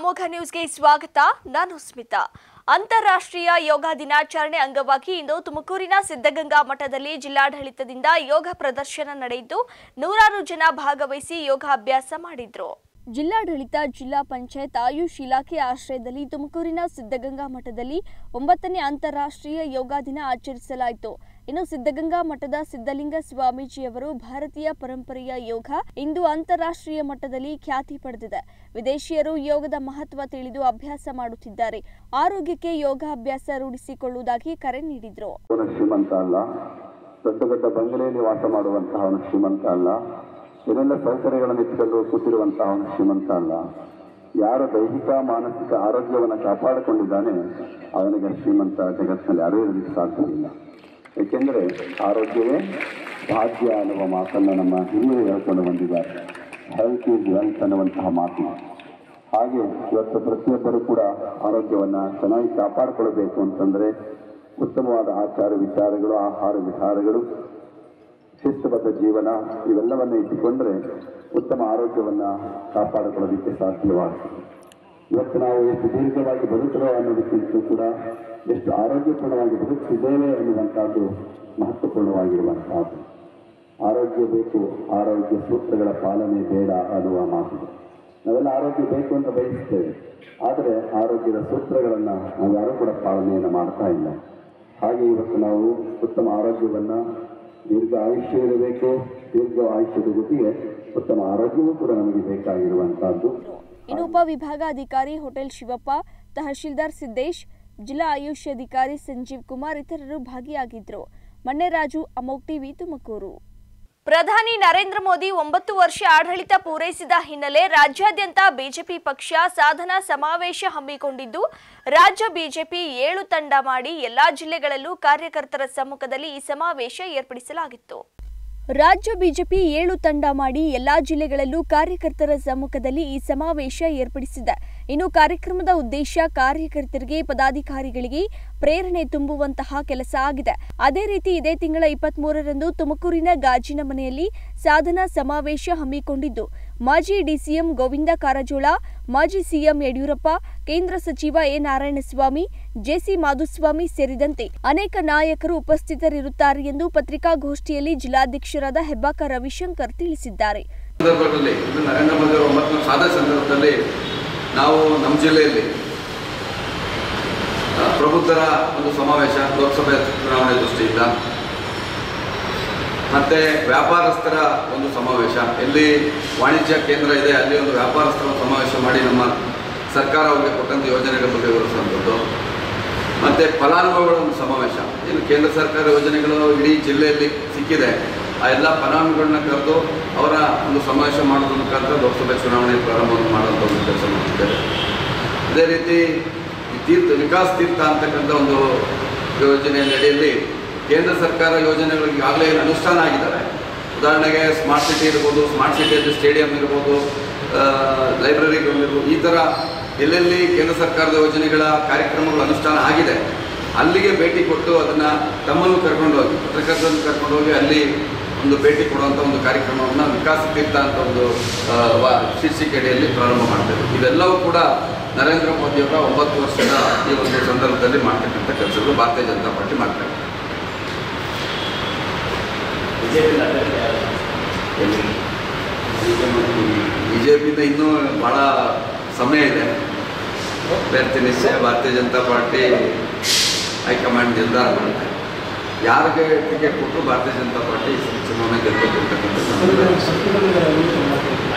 ಅಮೋಘ ನ್ಯೂಸ್ಗೆ ಸ್ವಾಗತ ನಾನು ಸ್ಮಿತಾ ಅಂತಾರಾಷ್ಟ್ರೀಯ ಯೋಗ ದಿನಾಚರಣೆ ಅಂಗವಾಗಿ ಇಂದು ತುಮಕೂರಿನ ಸಿದ್ಧಗಂಗಾ ಮಠದಲ್ಲಿ ಜಿಲ್ಲಾಡಳಿತದಿಂದ ಯೋಗ ಪ್ರದರ್ಶನ ನಡೆಯಿತು ನೂರಾರು ಜನ ಭಾಗವಹಿಸಿ ಯೋಗಾಭ್ಯಾಸ ಮಾಡಿದ್ರು ಜಿಲ್ಲಾಡಳಿತ ಜಿಲ್ಲಾ ಪಂಚಾಯತ್ ಆಯುಷ್ ಇಲಾಖೆ ಆಶ್ರಯದಲ್ಲಿ ತುಮಕೂರಿನ ಸಿದ್ಧಗಂಗಾ ಮಠದಲ್ಲಿ ಒಂಬತ್ತನೇ ಅಂತಾರಾಷ್ಟ್ರೀಯ ಯೋಗ ದಿನ ಆಚರಿಸಲಾಯಿತು ಇನ್ನು ಸಿದ್ಧಗಂಗಾ ಮಠದ ಸಿದ್ಧಲಿಂಗ ಸ್ವಾಮೀಜಿಯವರು ಭಾರತೀಯ ಪರಂಪರೆಯ ಯೋಗ ಇಂದು ಅಂತಾರಾಷ್ಟ್ರೀಯ ಮಟ್ಟದಲ್ಲಿ ಖ್ಯಾತಿ ಪಡೆದಿದೆ ವಿದೇಶಿಯರು ಯೋಗದ ಮಹತ್ವ ತಿಳಿದು ಅಭ್ಯಾಸ ಮಾಡುತ್ತಿದ್ದಾರೆ ಆರೋಗ್ಯಕ್ಕೆ ಯೋಗಾಭ್ಯಾಸ ರೂಢಿಸಿಕೊಳ್ಳುವುದಾಗಿ ಕರೆ ನೀಡಿದ್ರು ಅವನು ಶ್ರೀಮಂತ ಅಲ್ಲ ದೊಡ್ಡ ದೊಡ್ಡ ಬಂಗಲೆಯಲ್ಲಿ ವಾಸ ಮಾಡುವಂತಹ ಅವನು ಶ್ರೀಮಂತ ಅಲ್ಲ ಏನೆಲ್ಲ ಸೌಕರ್ಯಗಳನ್ನು ಇಟ್ಕೊಂಡು ಕೂತಿರುವಂತಹ ಅವನು ಶ್ರೀಮಂತ ಅಲ್ಲ ಯಾರು ದೈಹಿಕ ಮಾನಸಿಕ ಆರೋಗ್ಯವನ್ನು ಕಾಪಾಡಿಕೊಂಡಿದ್ದಾನೆ ಅವನಿಗೆ ಶ್ರೀಮಂತ ಜಗತ್ತಿನಲ್ಲಿ ಯಾರೂ ಇರಲಿಕ್ಕೆ ಸಾಧ್ಯವಿಲ್ಲ ಏಕೆಂದರೆ ಆರೋಗ್ಯವೇ ಭಾಗ್ಯ ಅನ್ನುವ ಮಾತನ್ನು ನಮ್ಮ ಹಿರಿಯರು ಹೇಳ್ಕೊಂಡು ಬಂದಿದ್ದಾರೆ ಹೆಲ್ತ್ ಈಸ್ ವೆಲ್ತ್ ಅನ್ನುವಂತಹ ಮಾತು ಹಾಗೆ ಇವತ್ತು ಪ್ರತಿಯೊಬ್ಬರು ಕೂಡ ಆರೋಗ್ಯವನ್ನು ಚೆನ್ನಾಗಿ ಕಾಪಾಡಿಕೊಳ್ಬೇಕು ಅಂತಂದರೆ ಉತ್ತಮವಾದ ಆಚಾರ ವಿಚಾರಗಳು ಆಹಾರ ವಿಹಾರಗಳು ಶಿಸ್ತುಬದ್ಧ ಜೀವನ ಇವೆಲ್ಲವನ್ನು ಇಟ್ಟುಕೊಂಡ್ರೆ ಉತ್ತಮ ಆರೋಗ್ಯವನ್ನು ಕಾಪಾಡಿಕೊಳ್ಳೋದಕ್ಕೆ ಸಾಧ್ಯವಾಗ್ತದೆ ಇವತ್ತು ನಾವು ಎಷ್ಟು ದೀರ್ಘವಾಗಿ ಬದುಕರೋ ಅನ್ನೋದಕ್ಕಿಂತ ಕೂಡ ಎಷ್ಟು ಆರೋಗ್ಯಪೂರ್ಣವಾಗಿ ಬದುಕ್ತಿದ್ದೇವೆ ಅನ್ನುವಂಥದ್ದು ಮಹತ್ವಪೂರ್ಣವಾಗಿರುವಂತಹದ್ದು ಆರೋಗ್ಯ ಬೇಕು ಆರೋಗ್ಯ ಸೂತ್ರಗಳ ಪಾಲನೆ ಬೇಡ ಅನ್ನುವ ಮಾತಿದೆ ನಾವೆಲ್ಲ ಆರೋಗ್ಯ ಬೇಕು ಅಂತ ಬಯಸ್ತೇವೆ ಆದರೆ ಆರೋಗ್ಯದ ಸೂತ್ರಗಳನ್ನು ನಾವು ಯಾರೂ ಕೂಡ ಪಾಲನೆಯನ್ನು ಮಾಡ್ತಾ ಇಲ್ಲ ಹಾಗೆ ಇವತ್ತು ನಾವು ಉತ್ತಮ ಆರೋಗ್ಯವನ್ನು ದೀರ್ಘ ಆಯುಷ್ಯ ಇರಬೇಕು ದೀರ್ಘ ಆಯುಷ್ಯದ ಜೊತೆಗೆ ಉತ್ತಮ ಆರೋಗ್ಯವೂ ಕೂಡ ನಮಗೆ ಬೇಕಾಗಿರುವಂತಹದ್ದು ಇನ್ನು ಉಪವಿಭಾಗಾಧಿಕಾರಿ ಹೋಟೆಲ್ ಶಿವಪ್ಪ ತಹಶೀಲ್ದಾರ್ ಸಿದ್ದೇಶ್ ಜಿಲ್ಲಾ ಆಯುಷ್ ಅಧಿಕಾರಿ ಸಂಜೀವ್ ಕುಮಾರ್ ಇತರರು ಭಾಗಿಯಾಗಿದ್ದರು ಮಣ್ಣೆರಾಜು ಅಮೋಕ್ ಟಿವಿ ತುಮಕೂರು ಪ್ರಧಾನಿ ನರೇಂದ್ರ ಮೋದಿ ಒಂಬತ್ತು ವರ್ಷ ಆಡಳಿತ ಪೂರೈಸಿದ ಹಿನ್ನೆಲೆ ರಾಜ್ಯಾದ್ಯಂತ ಬಿಜೆಪಿ ಪಕ್ಷ ಸಾಧನಾ ಸಮಾವೇಶ ಹಮ್ಮಿಕೊಂಡಿದ್ದು ರಾಜ್ಯ ಬಿಜೆಪಿ ಏಳು ತಂಡ ಮಾಡಿ ಎಲ್ಲಾ ಜಿಲ್ಲೆಗಳಲ್ಲೂ ಕಾರ್ಯಕರ್ತರ ಸಮ್ಮುಖದಲ್ಲಿ ಈ ಸಮಾವೇಶ ಏರ್ಪಡಿಸಲಾಗಿತ್ತು ರಾಜ್ಯ ಬಿಜೆಪಿ ಏಳು ತಂಡ ಮಾಡಿ ಎಲ್ಲಾ ಜಿಲ್ಲೆಗಳಲ್ಲೂ ಕಾರ್ಯಕರ್ತರ ಸಮ್ಮುಖದಲ್ಲಿ ಈ ಸಮಾವೇಶ ಏರ್ಪಡಿಸಿದೆ ಇನ್ನು ಕಾರ್ಯಕ್ರಮದ ಉದ್ದೇಶ ಕಾರ್ಯಕರ್ತರಿಗೆ ಪದಾಧಿಕಾರಿಗಳಿಗೆ ಪ್ರೇರಣೆ ತುಂಬುವಂತಹ ಕೆಲಸ ಆಗಿದೆ ಅದೇ ರೀತಿ ಇದೇ ತಿಂಗಳ ಇಪ್ಪತ್ತ್ ಮೂರರಂದು ತುಮಕೂರಿನ ಗಾಜಿನ ಮನೆಯಲ್ಲಿ ಸಾಧನಾ ಸಮಾವೇಶ ಹಮ್ಮಿಕೊಂಡಿದ್ದು ಮಾಜಿ ಡಿಸಿಎಂ ಗೋವಿಂದ ಕಾರಜೋಳ ಮಾಜಿ ಸಿಎಂ ಯಡಿಯೂರಪ್ಪ ಕೇಂದ್ರ ಸಚಿವ ಎ ನಾರಾಯಣಸ್ವಾಮಿ ಜೆಸಿ ಮಾಧುಸ್ವಾಮಿ ಸೇರಿದಂತೆ ಅನೇಕ ನಾಯಕರು ಉಪಸ್ಥಿತರಿರುತ್ತಾರೆ ಎಂದು ಪತ್ರಿಕಾಗೋಷ್ಠಿಯಲ್ಲಿ ಜಿಲ್ಲಾಧ್ಯಕ್ಷರಾದ ಹೆಬ್ಬಾಕ ರವಿಶಂಕರ್ ತಿಳಿಸಿದ್ದಾರೆ ಸಂದರ್ಭದಲ್ಲಿ ಇದು ನರೇಂದ್ರ ಮೋದಿ ಅವರ ಒಂಬತ್ತನೇ ಸಾಧ ಸಂದರ್ಭದಲ್ಲಿ ನಾವು ನಮ್ಮ ಜಿಲ್ಲೆಯಲ್ಲಿ ಆ, ಪ್ರಬುದ್ಧರ ಒಂದು ಸಮಾವೇಶ ಲೋಕಸಭೆ ಚುನಾವಣೆ ದೃಷ್ಟಿಯಿಂದ ಮತ್ತೆ ವ್ಯಾಪಾರಸ್ಥರ ಒಂದು ಸಮಾವೇಶ ಎಲ್ಲಿ ವಾಣಿಜ್ಯ ಕೇಂದ್ರ ಇದೆ ಅಲ್ಲಿ ಒಂದು ವ್ಯಾಪಾರಸ್ಥರ ಒಂದು ಸಮಾವೇಶ ಮಾಡಿ ನಮ್ಮ ಸರ್ಕಾರ ಅವರಿಗೆ ಕೊಟ್ಟಂಥ ಯೋಜನೆಗಳ ಬಗ್ಗೆ ವಿವರಿಸುವಂಥದ್ದು ಮತ್ತು ಫಲಾನುಭವಿಗಳ ಒಂದು ಸಮಾವೇಶ ಏನು ಕೇಂದ್ರ ಸರ್ಕಾರ ಯೋಜನೆಗಳು ಇಡೀ ಜಿಲ್ಲೆಯಲ್ಲಿ ಸಿಕ್ಕಿದೆ ಆ ಎಲ್ಲ ಫಲಾನುಭವಿಗಳನ್ನ ಕರೆದು ಅವರ ಒಂದು ಸಮಾವೇಶ ಮಾಡೋದ್ರ ಮುಖಾಂತರ ಲೋಕಸಭೆ ಚುನಾವಣೆ ಪ್ರಾರಂಭವನ್ನು ಮಾಡುವಂಥ ಒಂದು ಕೆಲಸ ಮಾಡ್ತಿದ್ದೇವೆ ಅದೇ ರೀತಿ ಈ ತೀರ್ಥ ವಿಕಾಸ್ ತೀರ್ಥ ಅಂತಕ್ಕಂಥ ಒಂದು ಯೋಜನೆಯ ಅಡಿಯಲ್ಲಿ ಕೇಂದ್ರ ಸರ್ಕಾರ ಯೋಜನೆಗಳು ಈಗಾಗಲೇ ಏನು ಅನುಷ್ಠಾನ ಆಗಿದ್ದಾವೆ ಉದಾಹರಣೆಗೆ ಸ್ಮಾರ್ಟ್ ಸಿಟಿ ಇರ್ಬೋದು ಸ್ಮಾರ್ಟ್ ಸಿಟಿಯಲ್ಲಿ ಸ್ಟೇಡಿಯಂ ಇರ್ಬೋದು ಲೈಬ್ರರಿಗಳಿರ್ಬೋದು ಈ ಥರ ಎಲ್ಲೆಲ್ಲಿ ಕೇಂದ್ರ ಸರ್ಕಾರದ ಯೋಜನೆಗಳ ಕಾರ್ಯಕ್ರಮಗಳು ಅನುಷ್ಠಾನ ಆಗಿದೆ ಅಲ್ಲಿಗೆ ಭೇಟಿ ಕೊಟ್ಟು ಅದನ್ನು ತಮ್ಮನ್ನು ಕರ್ಕೊಂಡು ಹೋಗಿ ಪತ್ರಕರ್ತರನ್ನು ಕರ್ಕೊಂಡು ಹೋಗಿ ಅಲ್ಲಿ ಒಂದು ಭೇಟಿ ಕೊಡುವಂಥ ಒಂದು ಕಾರ್ಯಕ್ರಮವನ್ನು ವಿಕಾಸ ತೀರ್ಥ ಅಂತ ಒಂದು ಆ, ವ- ಶೀರ್ಷಿಕೆ ಅಡಿಯಲ್ಲಿ ಪ್ರಾರಂಭ ಮಾಡ್ತೇವೆ ಇವೆಲ್ಲವೂ ಕೂಡ ನರೇಂದ್ರ ಮೋದಿಯವರ ಒಂಬತ್ತು ವರ್ಷದ ಈ ಒಂದು ಸಂದರ್ಭದಲ್ಲಿ ಮಾಡ್ತಕ್ಕಂಥ ಕೆಲಸಗಳು ಭಾರತೀಯ ಜನತಾ ಪಾರ್ಟಿ ಮಾಡ್ತಾರೆ ಬಿ ಜೆ ಪಿಯಿಂದ ಇನ್ನೂ ಭಾಳ ಸಮಯ ಇದೆ ಅಭ್ಯರ್ಥಿ ನಿಶ್ಚಯ ಭಾರತೀಯ ಜನತಾ ಪಾರ್ಟಿ ಹೈಕಮಾಂಡ್ ನಿರ್ಧಾರ ಮಾಡುತ್ತೆ ಯಾರಿಗೆ ಟಿಕೆಟ್ ಕೊಟ್ಟರು ಭಾರತೀಯ ಜನತಾ ಪಾರ್ಟಿ ಈ ಸಲ ಚುನಾವಣೆ ಗೆಲ್ಲಬೇಕು ಅಂತಕ್ಕಂಥದ್ದು ನಮ್ಮದು ಅನಿಸಿಕೆ.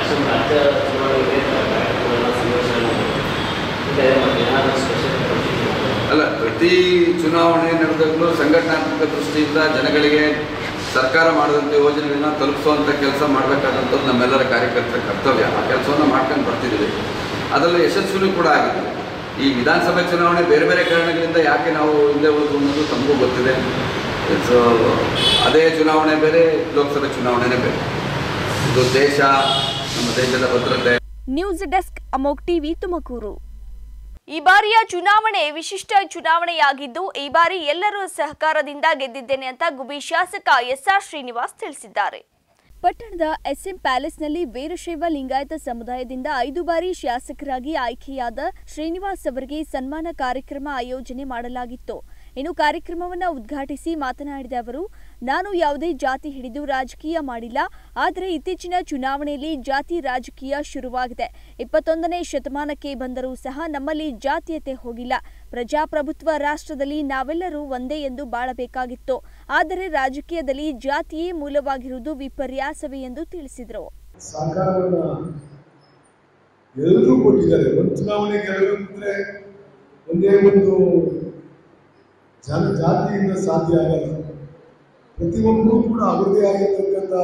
ಅಲ್ಲ ಪ್ರತಿ ಚುನಾವಣೆ ನಡೆದಾಗಲೂ ಸಂಘಟನಾತ್ಮಕ ದೃಷ್ಟಿಯಿಂದ ಜನಗಳಿಗೆ ಸರ್ಕಾರ ಮಾಡಿದಂಥ ಯೋಜನೆಗಳನ್ನ ತಲುಪಿಸುವಂಥ ಕೆಲಸ ಮಾಡಬೇಕಾದಂಥದ್ದು ನಮ್ಮೆಲ್ಲರ ಕಾರ್ಯಕರ್ತರ ಕರ್ತವ್ಯ ಆ ಕೆಲಸವನ್ನು ಮಾಡ್ಕೊಂಡು ಬರ್ತಿದ್ದೀವಿ ಅದರಲ್ಲಿ ಯಶಸ್ವಿನೂ ಕೂಡ ಆಗಿದೆ ಈ ವಿಧಾನಸಭೆ ಚುನಾವಣೆ ಬೇರೆ ಬೇರೆ ಕಾರಣಗಳಿಂದ ಯಾಕೆ ನಾವು ಹಿಂದೆ ಉಳಿದು ಅನ್ನೋದು ತಮಗೂ ಗೊತ್ತಿದೆ ಸೊ ಅದೇ ಚುನಾವಣೆ ಬೇರೆ ಲೋಕಸಭೆ ಚುನಾವಣೆನೇ ಬೇರೆ ಇದು ದೇಶ ನಮ್ಮ ದೇಶದ ಭದ್ರತೆ ನ್ಯೂಸ್ ಡೆಸ್ಕ್ ಅಮೋಕ್ ಟಿವಿ ತುಮಕೂರು ಈ ಬಾರಿಯ ಚುನಾವಣೆ ವಿಶಿಷ್ಟ ಚುನಾವಣೆಯಾಗಿದ್ದು ಈ ಬಾರಿ ಎಲ್ಲರೂ ಸಹಕಾರದಿಂದ ಗೆದ್ದಿದ್ದೇನೆ ಅಂತ ಗುಬಿ ಶಾಸಕ ಎಸ್ಆರ್ ಶ್ರೀನಿವಾಸ್ ತಿಳಿಸಿದ್ದಾರೆ ಪಟ್ಟಣದ ಎಸ್ಎಂ ಪ್ಯಾಲೇಸ್ನಲ್ಲಿ ವೀರಶೈವ ಲಿಂಗಾಯತ ಸಮುದಾಯದಿಂದ ಐದು ಬಾರಿ ಶಾಸಕರಾಗಿ ಆಯ್ಕೆಯಾದ ಶ್ರೀನಿವಾಸ್ ಅವರಿಗೆ ಸನ್ಮಾನ ಕಾರ್ಯಕ್ರಮ ಆಯೋಜನೆ ಮಾಡಲಾಗಿತ್ತು ಇನ್ನು ಕಾರ್ಯಕ್ರಮವನ್ನು ಉದ್ಘಾಟಿಸಿ ಮಾತನಾಡಿದ ಅವರು ನಾನು ಯಾವುದೇ ಜಾತಿ ಹಿಡಿದು ರಾಜಕೀಯ ಮಾಡಿಲ್ಲ ಆದರೆ ಇತ್ತೀಚಿನ ಚುನಾವಣೆಯಲ್ಲಿ ಜಾತಿ ರಾಜಕೀಯ ಶುರುವಾಗಿದೆ ಇಪ್ಪತ್ತೊಂದನೇ ಶತಮಾನಕ್ಕೆ ಬಂದರೂ ಸಹ ನಮ್ಮಲ್ಲಿ ಜಾತೀಯತೆ ಹೋಗಿಲ್ಲ ಪ್ರಜಾಪ್ರಭುತ್ವ ರಾಷ್ಟ್ರದಲ್ಲಿ ನಾವೆಲ್ಲರೂ ಒಂದೇ ಎಂದು ಬಾಳಬೇಕಾಗಿತ್ತು ಆದರೆ ರಾಜಕೀಯದಲ್ಲಿ ಜಾತಿಯೇ ಮೂಲವಾಗಿರುವುದು ವಿಪರ್ಯಾಸವೇ ಎಂದು ತಿಳಿಸಿದರು ಸಹಕಾರವನ್ನ ಎಲ್ಲರೂ ಕೊಟ್ಟಿದ್ದಾರೆ ಒಂದು ಚುನಾವಣೆ ಗೆಲ್ಲಬೇಕಂದ್ರೆ ಒಂದೇ ಒಂದು ಜನ ಜಾತಿಯಿಂದ ಸಾಧ್ಯ ಆಗಲ್ಲ ಪ್ರತಿಯೊಬ್ಬರೂ ಕೂಡ ಅವರದೇ ಆಗಿರ್ತಕ್ಕಂಥ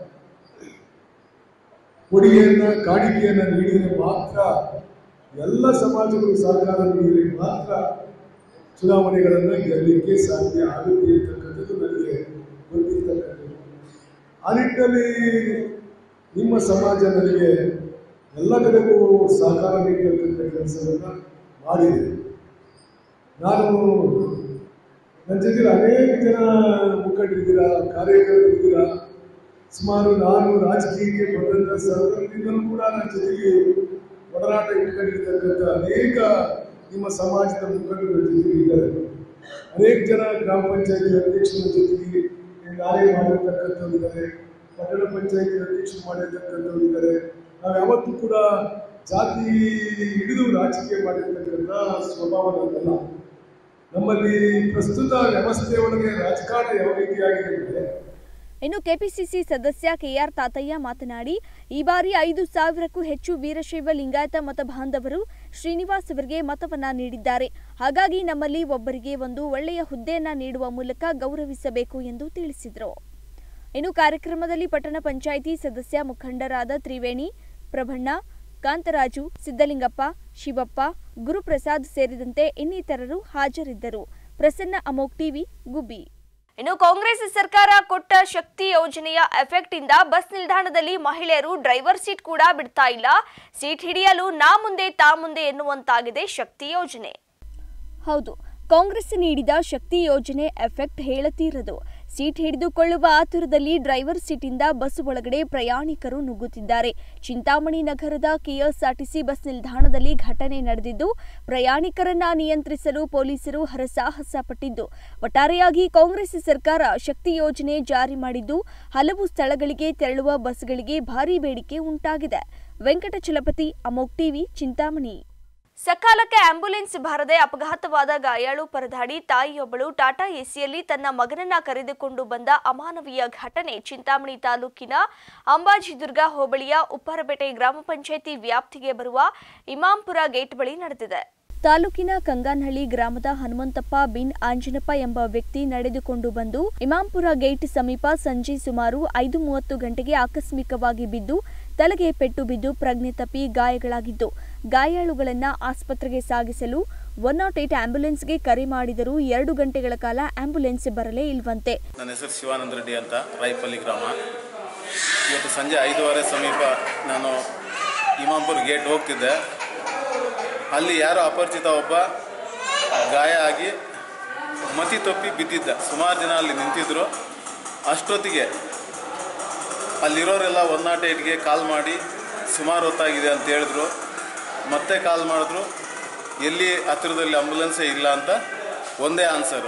ಕೊಡುಗೆಯನ್ನ ಕಾಣಿಕೆಯನ್ನ ನೀಡಿದರೆ ಮಾತ್ರ ಎಲ್ಲ ಸಮಾಜಗಳು ಸಹಕಾರ ನೀಡಿದರೆ ಮಾತ್ರ ಚುನಾವಣೆಗಳನ್ನು ಗೆಲ್ಲಲಿಕ್ಕೆ ಸಾಧ್ಯ ಆಗುತ್ತೆ ಅಂತಕ್ಕಂಥದ್ದು ನನಗೆ ಗೊತ್ತಿರ್ತಕ್ಕಂಥದ್ದು ಆ ನಿಟ್ಟಿನಲ್ಲಿ ನಿಮ್ಮ ಸಮಾಜ ನನಗೆ ಎಲ್ಲ ಕಡೆಗೂ ಸಹಕಾರ ನೀಡತಕ್ಕಂಥ ಕೆಲಸವನ್ನು ಮಾಡಿದೆ ನಾನು ನನ್ನ ಜೊತೆ ಅನೇಕ ಜನ ಮುಖಂಡರಿದ್ದೀರಾ ಕಾರ್ಯಕರ್ತರಿದ್ದೀರಾ ಸುಮಾರು ನಾನು ರಾಜಕೀಯಕ್ಕೆ ಬಂದಂಥ ಸಂದರ್ಭದಿಂದಲೂ ಕೂಡ ನನ್ನ ಜೊತೆಗೆ ಒಡನಾಟ ಇಟ್ಕೊಂಡಿರ್ತಕ್ಕಂಥ ಅನೇಕ ನಿಮ್ಮ ಸಮಾಜದ ಮುಖಂಡರ ಜೊತೆಗೆ ಇದ್ದಾರೆ ಅನೇಕ ಜನ ಗ್ರಾಮ ಪಂಚಾಯತಿ ಅಧ್ಯಕ್ಷರ ಜೊತೆಗೆ ನಾನೇ ಮಾಡಿರ್ತಕ್ಕಂಥವ್ರು ಇದ್ದಾರೆ ಪಟ್ಟಣ ಪಂಚಾಯತಿ ಅಧ್ಯಕ್ಷರು ಮಾಡಿರ್ತಕ್ಕಂಥವ್ರು ಇದ್ದಾರೆ ನಾವು ಯಾವತ್ತೂ ಕೂಡ ಜಾತಿ ಹಿಡಿದು ರಾಜಕೀಯ ಮಾಡಿರ್ತಕ್ಕಂಥ ಸ್ವಭಾವ ನನ್ನಲ್ಲ ನಮ್ಮಲ್ಲಿ ಪ್ರಸ್ತುತ ವ್ಯವಸ್ಥೆ ಒಳಗೆ ರಾಜಕಾರಣ ಯಾವ ರೀತಿಯಾಗಿದೆ ಅಂದರೆ ಇನ್ನು ಕೆಪಿಸಿಸಿ ಸದಸ್ಯ ಕೆಆರ್ ತಾತಯ್ಯ ಮಾತನಾಡಿ ಈ ಬಾರಿ ಐದು ಸಾವಿರಕ್ಕೂ ಹೆಚ್ಚು ವೀರಶೈವ ಲಿಂಗಾಯತ ಮತ ಬಾಂಧವರು ಶ್ರೀನಿವಾಸ್ ಅವರಿಗೆ ಮತವನ್ನ ನೀಡಿದ್ದಾರೆ ಹಾಗಾಗಿ ನಮ್ಮಲ್ಲಿ ಒಬ್ಬರಿಗೆ ಒಂದು ಒಳ್ಳೆಯ ಹುದ್ದೆಯನ್ನ ನೀಡುವ ಮೂಲಕ ಗೌರವಿಸಬೇಕು ಎಂದು ತಿಳಿಸಿದರು ಇನ್ನು ಕಾರ್ಯಕ್ರಮದಲ್ಲಿ ಪಟ್ಟಣ ಪಂಚಾಯಿತಿ ಸದಸ್ಯ ಮುಖಂಡರಾದ ತ್ರಿವೇಣಿ ಪ್ರಭಣ್ಣ ಕಾಂತರಾಜು ಸಿದ್ದಲಿಂಗಪ್ಪ ಶಿವಪ್ಪ ಗುರುಪ್ರಸಾದ್ ಸೇರಿದಂತೆ ಇನ್ನಿತರರು ಹಾಜರಿದ್ದರು ಪ್ರಸನ್ನ ಅಮೋಕ್ ಟಿವಿ ಗುಬ್ಬಿ ಇನ್ನು ಕಾಂಗ್ರೆಸ್ ಸರ್ಕಾರ ಕೊಟ್ಟ ಶಕ್ತಿ ಯೋಜನೆಯ ಎಫೆಕ್ಟ್ ಇಂದ ಬಸ್ ನಿಲ್ದಾಣದಲ್ಲಿ ಮಹಿಳೆಯರು ಡ್ರೈವರ್ ಸೀಟ್ ಕೂಡ ಬಿಡ್ತಾ ಇಲ್ಲ ಸೀಟ್ ಹಿಡಿಯಲು ನಾ ಮುಂದೆ ತಾ ಮುಂದೆ ಎನ್ನುವಂತಾಗಿದೆ ಶಕ್ತಿ ಯೋಜನೆ ಹೌದು ಕಾಂಗ್ರೆಸ್ ನೀಡಿದ ಶಕ್ತಿ ಯೋಜನೆ ಎಫೆಕ್ಟ್ ಹೇಳತೀರದು ಸೀಟ್ ಹಿಡಿದುಕೊಳ್ಳುವ ಆತುರದಲ್ಲಿ ಡ್ರೈವರ್ ಸೀಟಿಂದ ಬಸ್ ಒಳಗಡೆ ಪ್ರಯಾಣಿಕರು ನುಗ್ಗುತ್ತಿದ್ದಾರೆ ಚಿಂತಾಮಣಿ ನಗರದ ಕೆಎಸ್ಆರ್ಟಿಸಿ ಬಸ್ ನಿಲ್ದಾಣದಲ್ಲಿ ಘಟನೆ ನಡೆದಿದ್ದು ಪ್ರಯಾಣಿಕರನ್ನ ನಿಯಂತ್ರಿಸಲು ಪೊಲೀಸರು ಹರಸಾಹಸ ಪಟ್ಟಿದ್ದು ಒಟ್ಟಾರೆಯಾಗಿ ಕಾಂಗ್ರೆಸ್ ಸರ್ಕಾರ ಶಕ್ತಿ ಯೋಜನೆ ಜಾರಿ ಮಾಡಿದ್ದು ಹಲವು ಸ್ಥಳಗಳಿಗೆ ತೆರಳುವ ಬಸ್ಗಳಿಗೆ ಭಾರೀ ಬೇಡಿಕೆ ಉಂಟಾಗಿದೆ ವೆಂಕಟಚಲಪತಿ ಅಮೋಕ್ ಟಿವಿ ಚಿಂತಾಮಣಿ ಸಕಾಲಕ್ಕೆ ಆಂಬ್ಯುಲೆನ್ಸ್ ಬಾರದೆ ಅಪಘಾತವಾದ ಗಾಯಾಳು ಪರದಾಡಿ ತಾಯಿಯೊಬ್ಬಳು ಟಾಟಾ ಎಸಿಯಲ್ಲಿ ತನ್ನ ಮಗನನ್ನ ಕರೆದುಕೊಂಡು ಬಂದ ಅಮಾನವೀಯ ಘಟನೆ ಚಿಂತಾಮಣಿ ತಾಲೂಕಿನ ಅಂಬಾಜಿದುರ್ಗ ಹೋಬಳಿಯ ಉಪ್ಪರಪೇಟೆ ಗ್ರಾಮ ಪಂಚಾಯಿತಿ ವ್ಯಾಪ್ತಿಗೆ ಬರುವ ಇಮಾಂಪುರ ಗೇಟ್ ಬಳಿ ನಡೆದಿದೆ ತಾಲೂಕಿನ ಕಂಗಾನಹಳ್ಳಿ ಗ್ರಾಮದ ಹನುಮಂತಪ್ಪ ಬಿನ್ ಆಂಜನಪ್ಪ ಎಂಬ ವ್ಯಕ್ತಿ ನಡೆದುಕೊಂಡು ಬಂದು ಇಮಾಂಪುರ ಗೇಟ್ ಸಮೀಪ ಸಂಜೆ ಸುಮಾರು ಐದು ಮೂವತ್ತು ಗಂಟೆಗೆ ಆಕಸ್ಮಿಕವಾಗಿ ಬಿದ್ದು ತಲೆಗೆ ಪೆಟ್ಟು ಬಿದ್ದು ಪ್ರಜ್ಞೆ ತಪ್ಪಿ ಗಾಯಗಳಾಗಿದ್ದು ಗಾಯಾಳುಗಳನ್ನ ಆಸ್ಪತ್ರೆಗೆ ಸಾಗಿಸಲು ಒನ್ ನಾಟ್ ಏಟ್ ಆಂಬ್ಯುಲೆನ್ಸ್ಗೆ ಕರೆ ಮಾಡಿದರೂ ಎರಡು ಗಂಟೆಗಳ ಕಾಲ ಆಂಬ್ಯುಲೆನ್ಸ್ ಬರಲೇ ಇಲ್ವಂತೆ ನನ್ನ ಹೆಸರು ಶಿವಾನಂದ ರೆಡ್ಡಿ ಅಂತ ರಾಯಪಲ್ಲಿ ಗ್ರಾಮ ಇವತ್ತು ಸಂಜೆ ಐದೂವರೆ ಸಮೀಪ ನಾನು ಇಮಾಂಪುರ್ ಗೇಟ್ ಹೋಗ್ತಿದ್ದೆ ಅಲ್ಲಿ ಯಾರೋ ಅಪರಿಚಿತ ಒಬ್ಬ ಗಾಯ ಆಗಿ ಮತಿ ತಪ್ಪಿ ಬಿದ್ದಿದ್ದ ಸುಮಾರು ಜನ ಅಲ್ಲಿ ನಿಂತಿದ್ದರು ಅಷ್ಟೊತ್ತಿಗೆ ಅಲ್ಲಿರೋರೆಲ್ಲ ಒನ್ ನಾಟ್ ಏಟ್ಗೆ ಕಾಲ್ ಮಾಡಿ ಸುಮಾರು ಹೊತ್ತಾಗಿದೆ ಅಂತ ಹೇಳಿದ್ರು ಮತ್ತೆ ಕಾಲ್ ಮಾಡಿದ್ರು ಎಲ್ಲಿ ಹತ್ತಿರದಲ್ಲಿ ಆಂಬುಲೆನ್ಸೇ ಇಲ್ಲ ಅಂತ ಒಂದೇ ಆನ್ಸರು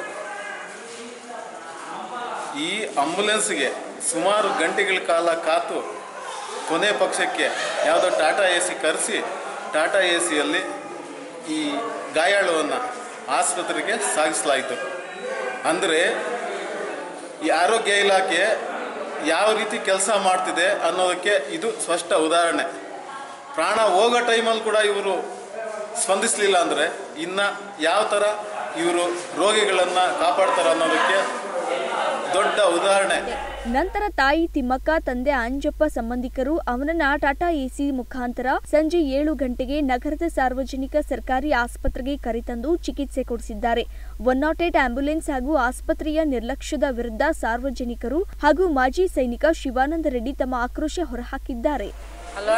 ಈ ಆಂಬುಲೆನ್ಸ್ಗೆ ಸುಮಾರು ಗಂಟೆಗಳ ಕಾಲ ಕಾತು ಕೊನೆ ಪಕ್ಷಕ್ಕೆ ಯಾವುದೋ ಟಾಟಾ ಎ ಸಿ ಕರೆಸಿ ಟಾಟಾ ಎ ಸಿಯಲ್ಲಿ ಈ ಗಾಯಾಳುವನ್ನು ಆಸ್ಪತ್ರೆಗೆ ಸಾಗಿಸಲಾಯಿತು ಅಂದರೆ ಈ ಆರೋಗ್ಯ ಇಲಾಖೆ ಯಾವ ರೀತಿ ಕೆಲಸ ಮಾಡ್ತಿದೆ ಅನ್ನೋದಕ್ಕೆ ಇದು ಸ್ಪಷ್ಟ ಉದಾಹರಣೆ ಪ್ರಾಣ ಹೋಗೋ ಟೈಮಲ್ಲಿ ಕೂಡ ಇವರು ಸ್ಪಂದಿಸಲಿಲ್ಲ ಅಂದರೆ ಇನ್ನು ಯಾವ ಥರ ಇವರು ರೋಗಿಗಳನ್ನು ಕಾಪಾಡ್ತಾರೆ ಅನ್ನೋದಕ್ಕೆ ದೊಡ್ಡ ಉದಾಹರಣೆ ನಂತರ ತಾಯಿ ತಿಮ್ಮಕ್ಕ ತಂದೆ ಅಂಜಪ್ಪ ಸಂಬಂಧಿಕರು ಅವನನ್ನ ಟಾಟಾ ಎಸಿ ಮುಖಾಂತರ ಸಂಜೆ ಏಳು ಗಂಟೆಗೆ ನಗರದ ಸಾರ್ವಜನಿಕ ಸರ್ಕಾರಿ ಆಸ್ಪತ್ರೆಗೆ ಕರೆತಂದು ಚಿಕಿತ್ಸೆ ಕೊಡಿಸಿದ್ದಾರೆ ಒನ್ ನಾಟ್ ಏಟ್ ಆಂಬ್ಯುಲೆನ್ಸ್ ಹಾಗೂ ಆಸ್ಪತ್ರೆಯ ನಿರ್ಲಕ್ಷ್ಯದ ವಿರುದ್ಧ ಸಾರ್ವಜನಿಕರು ಹಾಗೂ ಮಾಜಿ ಸೈನಿಕ ಶಿವಾನಂದ ರೆಡ್ಡಿ ತಮ್ಮ ಆಕ್ರೋಶ ಹೊರಹಾಕಿದ್ದಾರೆ హలో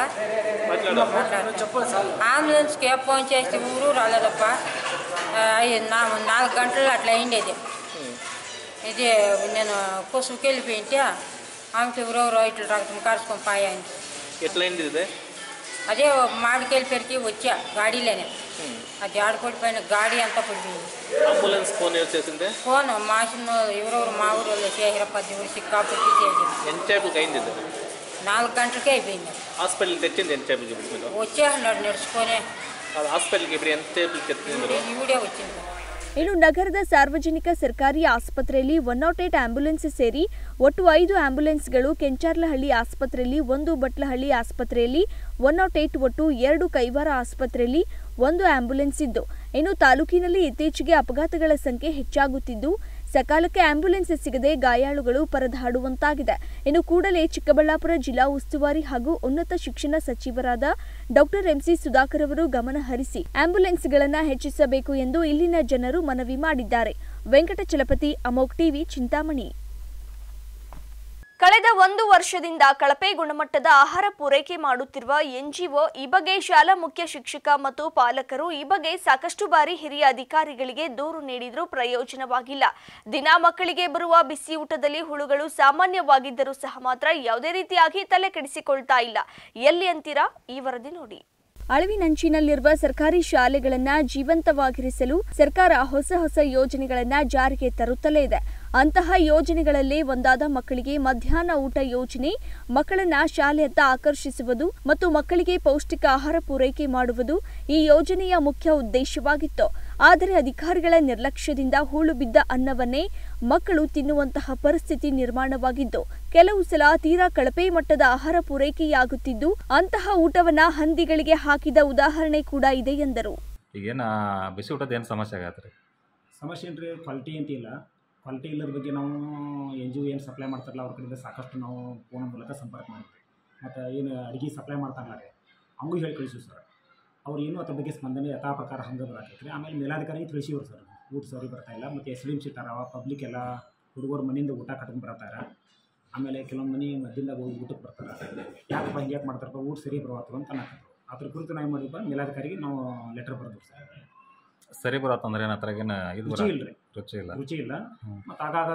అంబులెన్స్కి ఫోన్ చేస్తే ఊరు రాలేదప్ప ఆ, అయ్యి నా నాలుగు గంటలు అట్లా అయిండేది ఇది నేను కొసుకి వెళ్ళిపోయింటే ఆమెకి ఎవరెవరో ఇట్లా రక్తం కారుచుకొని పాయండి ఎట్లా అయింది ఇది అదే మామిడికాయలు పెరిగి వచ్చా గాడీలోనే అది ఆడపడిపోయిన గాడి అంతా పడిపోయింది అంబులెన్స్ ఫోన్ ఎవరు చేసిందే ఫోన్ మాసిన ఎవరెవరు మా ఊరు వాళ్ళు చేసారు పది ఊరు సిక్కాపట్టి చేసారు ఎంతసేపుకి అయింది ఇది నాలుగు గంటలకే అయిపోయింది హాస్పిటల్ తెచ్చింది ఎంతసేపు చూపించారు వచ్చేసినాడు నడుచుకొని అది హాస్పిటల్కి ఇప్పుడు ఎంతసేపు తెచ్చింది ఈవిడే వచ్చింది ಇನ್ನು ನಗರದ ಸಾರ್ವಜನಿಕ ಸರ್ಕಾರಿ ಆಸ್ಪತ್ರೆಯಲ್ಲಿ ಒನ್ ನಾಟ್ ಏಟ್ ಆಂಬ್ಯುಲೆನ್ಸ್ ಸೇರಿ ಒಟ್ಟು ಐದು ಆಂಬ್ಯುಲೆನ್ಸ್ಗಳು ಕೆಂಚಾರ್ಲಹಳ್ಳಿ ಆಸ್ಪತ್ರೆಯಲ್ಲಿ ಒಂದು ಬಟ್ಲಹಳ್ಳಿ ಆಸ್ಪತ್ರೆಯಲ್ಲಿ ಒನ್ ನಾಟ್ ಏಟ್ ಒಟ್ಟು ಎರಡು ಕೈವಾರ ಆಸ್ಪತ್ರೆಯಲ್ಲಿ ಒಂದು ಆಂಬ್ಯುಲೆನ್ಸ್ ಇದ್ದು ಇನ್ನು ತಾಲೂಕಿನಲ್ಲಿ ಇತ್ತೀಚೆಗೆ ಅಪಘಾತಗಳ ಸಂಖ್ಯೆ ಹೆಚ್ಚಾಗುತ್ತಿದ್ದು ಸಕಾಲಕ್ಕೆ ಆಂಬ್ಯುಲೆನ್ಸ್ ಸಿಗದೆ ಗಾಯಾಳುಗಳು ಪರದಾಡುವಂತಾಗಿದೆ ಇನ್ನು ಕೂಡಲೇ ಚಿಕ್ಕಬಳ್ಳಾಪುರ ಜಿಲ್ಲಾ ಉಸ್ತುವಾರಿ ಹಾಗೂ ಉನ್ನತ ಶಿಕ್ಷಣ ಸಚಿವರಾದ ಡಾಕ್ಟರ್ ಎಂಸಿ ಸುಧಾಕರ್ ಅವರು ಗಮನ ಹರಿಸಿ ಆಂಬ್ಯುಲೆನ್ಸ್ಗಳನ್ನ ಹೆಚ್ಚಿಸಬೇಕು ಎಂದು ಇಲ್ಲಿನ ಜನರು ಮನವಿ ಮಾಡಿದ್ದಾರೆ ವೆಂಕಟಚಲಪತಿ ಅಮೋಕ್ ಟಿವಿ ಚಿಂತಾಮಣಿ ಕಳೆದ ಒಂದು ವರ್ಷದಿಂದ ಕಳಪೆ ಗುಣಮಟ್ಟದ ಆಹಾರ ಪೂರೈಕೆ ಮಾಡುತ್ತಿರುವ ಎನ್ಜಿಒ ಈ ಬಗ್ಗೆ ಶಾಲಾ ಮುಖ್ಯ ಶಿಕ್ಷಕ ಮತ್ತು ಪಾಲಕರು ಈ ಬಗ್ಗೆ ಸಾಕಷ್ಟು ಬಾರಿ ಹಿರಿಯ ಅಧಿಕಾರಿಗಳಿಗೆ ದೂರು ನೀಡಿದರೂ ಪ್ರಯೋಜನವಾಗಿಲ್ಲ ದಿನಾ ಮಕ್ಕಳಿಗೆ ಬರುವ ಬಿಸಿ ಊಟದಲ್ಲಿ ಹುಳುಗಳು ಸಾಮಾನ್ಯವಾಗಿದ್ದರೂ ಸಹ ಮಾತ್ರ ಯಾವುದೇ ರೀತಿಯಾಗಿ ತಲೆ ಕೆಡಿಸಿಕೊಳ್ತಾ ಇಲ್ಲ ಎಲ್ಲಿ ಅಂತೀರಾ ಈ ವರದಿ ನೋಡಿ ಅಳಿವಿನಂಚಿನಲ್ಲಿರುವ ಸರ್ಕಾರಿ ಶಾಲೆಗಳನ್ನ ಜೀವಂತವಾಗಿರಿಸಲು ಸರ್ಕಾರ ಹೊಸ ಹೊಸ ಯೋಜನೆಗಳನ್ನ ಜಾರಿಗೆ ತರುತ್ತಲೇ ಇದೆ ಅಂತಹ ಯೋಜನೆಗಳಲ್ಲೇ ಒಂದಾದ ಮಕ್ಕಳಿಗೆ ಮಧ್ಯಾಹ್ನ ಊಟ ಯೋಜನೆ ಮಕ್ಕಳನ್ನ ಶಾಲೆಯತ್ತ ಆಕರ್ಷಿಸುವುದು ಮತ್ತು ಮಕ್ಕಳಿಗೆ ಪೌಷ್ಟಿಕ ಆಹಾರ ಪೂರೈಕೆ ಮಾಡುವುದು ಈ ಯೋಜನೆಯ ಮುಖ್ಯ ಉದ್ದೇಶವಾಗಿತ್ತು ಆದರೆ ಅಧಿಕಾರಿಗಳ ನಿರ್ಲಕ್ಷ್ಯದಿಂದ ಹೂಳು ಬಿದ್ದ ಅನ್ನವನ್ನೇ ಮಕ್ಕಳು ತಿನ್ನುವಂತಹ ಪರಿಸ್ಥಿತಿ ನಿರ್ಮಾಣವಾಗಿದ್ದು ಕೆಲವು ಸಲ ತೀರಾ ಕಳಪೆ ಮಟ್ಟದ ಆಹಾರ ಪೂರೈಕೆಯಾಗುತ್ತಿದ್ದು ಅಂತಹ ಊಟವನ್ನ ಹಂದಿಗಳಿಗೆ ಹಾಕಿದ ಉದಾಹರಣೆ ಕೂಡ ಇದೆ ಎಂದರು ಈಗೇನು ಬಿಸಿ ಊಟದ ಏನು ಸಮಸ್ಯೆ ಆಗತ್ತೆ ರೀ ಸಮಸ್ಯೆ ಏನು ರೀ ಕ್ವಾಲಿಟಿ ಅಂತ ಇಲ್ಲ ಕ್ವಾಲಿಟಿ ಇಲ್ಲದ ಬಗ್ಗೆ ನಾವು ಎನ್ ಜಿ ಒ ಏನು ಸಪ್ಲೈ ಮಾಡ್ತಾರಲ್ಲ ಅವ್ರ ಕಡೆಯಿಂದ ಸಾಕಷ್ಟು ನಾವು ಫೋನ್ ಮೂಲಕ ಸಂಪರ್ಕ ಮಾಡ್ತೀವಿ ಮತ್ತು ಏನು ಅಡುಗೆ ಸಪ್ಲೈ ಮಾಡ್ತಾರಲ್ಲ ರೀ ಅವ್ಗೂ ಹೇಳಿ ಕಳಿಸಿವಿ ಸರ್ ಅವ್ರು ಏನೂ ಅದ್ರ ಬಗ್ಗೆ ಸ್ಪಂದನೆ ಯಥಾ ಪ್ರಕಾರ ಹಂಗೆ ಬರತೈತೆ ರೀ ಆಮೇಲೆ ಮೇಲಾಧಿಕಾರಿಗೆ ತಿಳಿಸಿವ್ರು ಸರ್ ಊಟ ಸರಿ ಬರ್ತಾ ಇಲ್ಲ ಮತ್ತು ಎಸ್ ಡಿ ಎಮ್ ಸಿಟ್ಟಾರವ ಪಬ್ಲಿಕ್ ಎಲ್ಲ ಹುಡುಗರು ಮನೆಯಿಂದ ಊಟ ಕಟ್ಕೊಂಡು ಬರ್ತಾರೆ ಆಮೇಲೆ ಕೆಲವೊಂದು ಮನೆ ಮದ್ದಿಂದಾಗ ಹೋಗಿ ಊಟಕ್ಕೆ ಬರ್ತಾರೆ ಯಾಕಪ್ಪ ಹಿಂಗೆ ಯಾಕೆ ಮಾಡ್ತಾರಪ್ಪ ಊಟ ಸರಿ ಬರುವತ್ತು ಅಂತ ಅನ್ನಕತ್ರು ಅದ್ರ ಕುರಿತು ನಾವು ಏನು ಮಾಡಿದ್ವಿ ಮೇಲಾಧಿಕಾರಿಗೆ ನಾವು ಲೆಟರ್ ಬರೆದ್ವಿ ಸರ್ ಸರಿ ಬರತ್ತಂದ್ರೆ ಏನು ಅದ್ರಾಗ ಏನು ಇದು ರುಚಿ ಬರ ಇಲ್ರಿ ರುಚಿ ಇಲ್ಲ ರುಚಿ ಇಲ್ಲ ಹ್ಮ್. ಮತ್ತು ಆಗಾಗ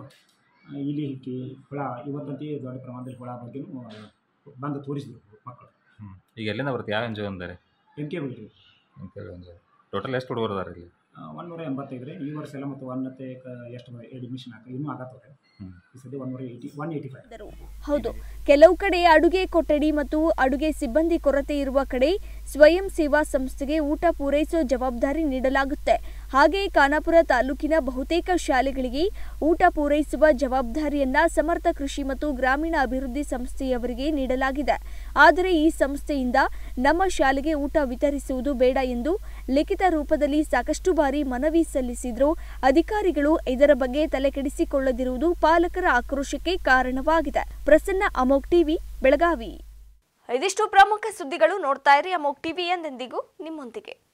ಇಲಿ ಹಿಕ್ಕಿ ಹುಳ ಇವತ್ತಂತೂ ದೊಡ್ಡ ಪ್ರಮಾಣದಲ್ಲಿ ಹುಳ ಬಗ್ಗೆನೂ ಬಂದು ತೋರಿಸಿದ್ರು ಮಕ್ಕಳು ಹ್ಞೂ ಈಗ ಎಲ್ಲಿಂದ ಬರುತ್ತೆ ಯಾವ ಎನ್ ಜಿ ಅಂದರೆ ಎಮ್ ಕೆ ಬಿಡ್ರಿ ಅಂತೇಳಿ ಎನ್ ಜಿ ಟೋಟಲ್ ಎಷ್ಟು ಹುಡುಗರು ಅದಾರ ಇಲ್ಲಿ ಒನ್ನೂರ ಎಂಬತ್ತೈದು ರೀ ಈ ವರ್ಷ ಎಲ್ಲ ಮತ್ತು ಒನ್ನತ್ತೆ ಎಷ್ಟು ಅಡ್ಮಿಷನ್ ಆಗ ಇನ್ನೂ ಆಗತ್ತವ್ರೆ ಹ್ಞೂ ಈ ಸದ್ಯ ಒನ್ನೂರ ಏಯ್ಟಿ ಒನ್ ಏಯ್ಟಿ ಫೈವ್ ಎಂದರು. ಹೌದು ಕೆಲವು ಕಡೆ ಅಡುಗೆ ಕೊಠಡಿ ಮತ್ತು ಅಡುಗೆ ಸಿಬ್ಬಂದಿ ಕೊರತೆ ಇರುವ ಕಡೆ ಸ್ವಯಂ ಸೇವಾ ಸಂಸ್ಥೆಗೆ ಊಟ ಪೂರೈಸುವ ಜವಾಬ್ದಾರಿ ನೀಡಲಾಗುತ್ತೆ ಹಾಗೆಯೇ ಖಾನಾಪುರ ತಾಲೂಕಿನ ಬಹುತೇಕ ಶಾಲೆಗಳಿಗೆ ಊಟ ಪೂರೈಸುವ ಜವಾಬ್ದಾರಿಯನ್ನ ಸಮರ್ಥ ಕೃಷಿ ಮತ್ತು ಗ್ರಾಮೀಣ ಅಭಿವೃದ್ಧಿ ಸಂಸ್ಥೆಯವರಿಗೆ ನೀಡಲಾಗಿದೆ ಆದರೆ ಈ ಸಂಸ್ಥೆಯಿಂದ ನಮ್ಮ ಶಾಲೆಗೆ ಊಟ ವಿತರಿಸುವುದು ಬೇಡ ಎಂದು ಲಿಖಿತ ರೂಪದಲ್ಲಿ ಸಾಕಷ್ಟು ಬಾರಿ ಮನವಿ ಸಲ್ಲಿಸಿದ್ರು ಅಧಿಕಾರಿಗಳು ಇದರ ಬಗ್ಗೆ ತಲೆಕೆಡಿಸಿಕೊಳ್ಳದಿರುವುದು ಪಾಲಕರ ಆಕ್ರೋಶಕ್ಕೆ ಕಾರಣವಾಗಿದೆ ಪ್ರಸನ್ನ ಅಮೋಕ್ ಟಿವಿ ಬೆಳಗಾವಿ ಇದಿಷ್ಟು ಪ್ರಮುಖ ಸುದ್ದಿಗಳು ನೋಡ್ತಾ ಇರಿ ಅಮೋಕ್ ಟಿವಿ ಎಂದೆಂದಿಗೂ ನಿಮ್ಮೊಂದಿಗೆ